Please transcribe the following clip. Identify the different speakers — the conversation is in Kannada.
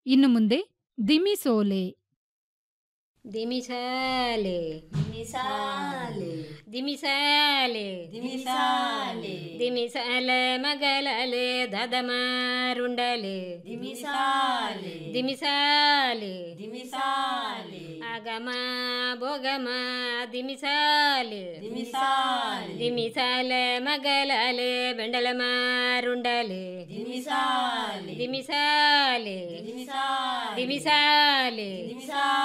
Speaker 1: ಇನ್ನು ಮುಂದೆ ದಿಮಿಸೋಲೆ
Speaker 2: ದಿಮಿಸಾಲೆ
Speaker 3: ದಿಮಿಸಾಲೆ
Speaker 2: ದಿಮಿಸಾಲೆ
Speaker 3: ದಿಮಿಸಾಲೆ
Speaker 2: ದಿಮಿಸಾಲ ಮಗಲಲೆ ದದಮಾರುಂಡಲೆ
Speaker 3: ದಿಮಿಸಾಲೆ
Speaker 2: ದಿಮಿಸಾಲೆ
Speaker 3: ದಿಮಿಸಾಲೆ
Speaker 2: ಆಗಮ ಭೋಗಮ ದಿಮಿಸಾಲೆ
Speaker 3: ದಿಮಿಸಾಲೆ
Speaker 2: ದಿಮಿಸಾಲ ಮಗಲಲೆ ಬೆಂಡಲ ಮಾರುಂಡಲೆ
Speaker 3: ದಿಮಿಸಾಲೆ
Speaker 2: ದಿಮಿಸಾಲೆ
Speaker 3: ದಿಮಿಸಾಲೆ
Speaker 2: ದಿಮಿಸಾಲೆ
Speaker 3: ದಿಮಿಸಾಲೆ